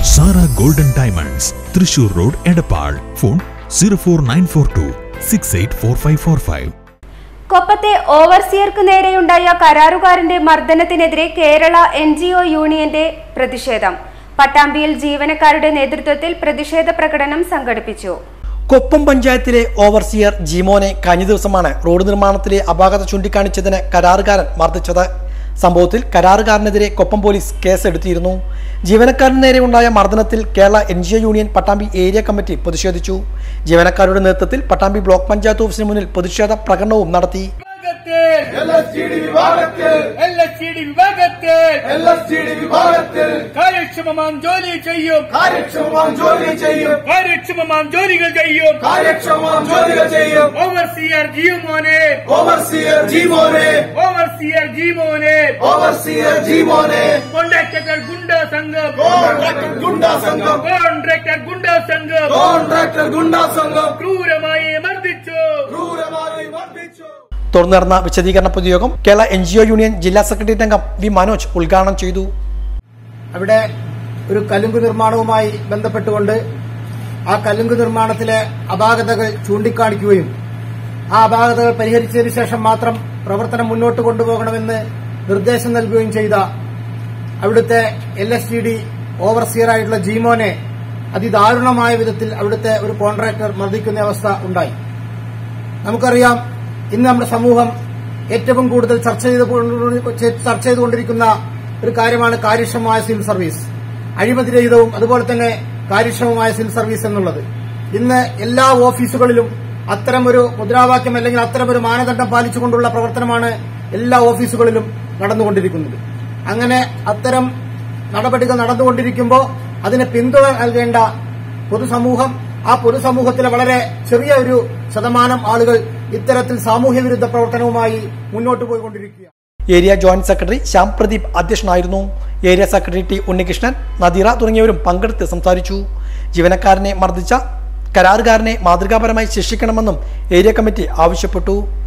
Sara golden diamonds Thrissur road Edappal phone zero four nine four two six eight four five four five കൊപ്പത്തെ ഓവർസിയർക്ക് നേരെയുണ്ടായ കരാറുകാരന്റെ മർദ്ദനത്തിനെതിരെ Kerala N G O യൂണിയന്റെ പ്രതിഷേധം പട്ടാമ്പിയിൽ ജീവനക്കാരുടെ നേതൃത്വത്തിൽ പ്രതിഷേധ പ്രകടനം സംഘടിപ്പിച്ചു കൊപ്പം പഞ്ചായത്തിലെ ഓവർസിയർ ജിമോനെ കഴിഞ്ഞ ദിവസമാണ് റോഡ് നിർമ്മാണത്തിലെ അപാകത ചൂണ്ടിക്കാണിച്ചതിന് കരാറുകാരൻ മർദ്ദിച്ചത് സംഭവത്തിൽ കരാറുകാരനെതിരെ കൊപ്പം പോലീസ് കേസെടുത്തിരുന്നു ജീവനക്കാരന് നേരെ ഉണ്ടായ മർദ്ദനത്തിൽ Kerala N G O union Pattambi area committee പ്രതിഷേധിച്ചു ജീവനക്കാരുടെ നേതൃത്വത്തിൽ പട്ടാമ്പി ബ്ലോക്ക് പഞ്ചായത്ത് ഓഫീസിന് മുന്നിൽ പ്രതിഷേധ പ്രകടനവും നടത്തി വിഭാഗത്തിൽ കാര്യക്ഷമമാം ജോലി ചെയ്യും കാര്യക്ഷമമാം ജോലി ചെയ്യും കാര്യക്ഷമമാം ജോലികൾ ചെയ്യും കാര്യക്ഷമമാം ജോലികൾ ചെയ്യും ഓവർസിയർ ജീവമോനെ ഓവർസിയർ ജീവോനെ ഓവർസിയർ ജീവോനെ ഓവർസിയർ ജീവോനെ കോൺട്രാക്ടർ ഗുണ്ട സംഘം കോൺട്രാക്ടർ ഗുണ്ട സംഘം കോൺട്രാക്ടർ ഗുണ്ട സംഘം കോൺട്രാക്ടർ ഗുണ്ട സംഘം ക്രൂരമായി മർദ്ദിച്ചു ക്രൂരമായി മർദ്ദിച്ചു തുടർന്ന് നടന്ന വിശദീകരണ പൊതുയോഗം Kerala N G O union ജില്ലാ സെക്രട്ടേറിയറ്റ് അംഗം വി മനോജ് ഉദ്ഘാടനം ചെയ്തു അവിടെ ഒരു കലുങ്ക് നിർമ്മാണവുമായി ബന്ധപ്പെട്ടുകൊണ്ട് ആ കലുങ്ക് നിർമ്മാണത്തിലെ അപാകതകൾ ചൂണ്ടിക്കാണിക്കുകയും ആ അപാകതകൾ പരിഹരിച്ചതിന് ശേഷം മാത്രം പ്രവർത്തനം മുന്നോട്ട് കൊണ്ടുപോകണമെന്ന് നിർദ്ദേശം നൽകുകയും ചെയ്ത അവിടുത്തെ എൽ എസ് ടി ഡി ഓവർസിയറായിട്ടുള്ള ജീമോനെ അതിദാരുണമായ വിധത്തിൽ അവിടുത്തെ ഒരു കോൺട്രാക്ടർ മർദ്ദിക്കുന്ന അവസ്ഥ ഉണ്ടായി നമുക്കറിയാം ഇന്ന് നമ്മുടെ സമൂഹം ഏറ്റവും കൂടുതൽ ചർച്ച ചെയ്ത് ചർച്ച ചെയ്തുകൊണ്ടിരിക്കുന്ന ഒരു കാര്യമാണ് കാര്യക്ഷമമായ സിവിൽ സർവീസ് അഴിമതിരഹിതവും അതുപോലെ തന്നെ കാര്യക്ഷമമായ സിവിൽ സർവീസ് എന്നുള്ളത് ഇന്ന് എല്ലാ ഓഫീസുകളിലും അത്തരമൊരു മുദ്രാവാക്യം അല്ലെങ്കിൽ അത്തരമൊരു മാനദണ്ഡം പാലിച്ചുകൊണ്ടുള്ള പ്രവർത്തനമാണ് എല്ലാ ഓഫീസുകളിലും നടന്നുകൊണ്ടിരിക്കുന്നത് അങ്ങനെ അത്തരം നടപടികൾ നടന്നുകൊണ്ടിരിക്കുമ്പോൾ അതിന് പിന്തുണ നൽകേണ്ട പൊതുസമൂഹം ആ പൊതുസമൂഹത്തിലെ വളരെ ചെറിയ ഒരു ശതമാനം ആളുകൾ ഇത്തരത്തിൽ സാമൂഹ്യ വിരുദ്ധ പ്രവർത്തനവുമായി മുന്നോട്ട് പോയിക്കൊണ്ടിരിക്കുക area joint secretary Shyam Pradeep അധ്യക്ഷനായിരുന്നു area secretary T Unnikrishnan Nadeera തുടങ്ങിയവരും പങ്കെടുത്ത് സംസാരിച്ചു ജീവനക്കാരനെ മർദ്ദിച്ച കരാറുകാരനെ മാതൃകാപരമായി ശിക്ഷിക്കണമെന്നും ഏരിയ കമ്മിറ്റി ആവശ്യപ്പെട്ടു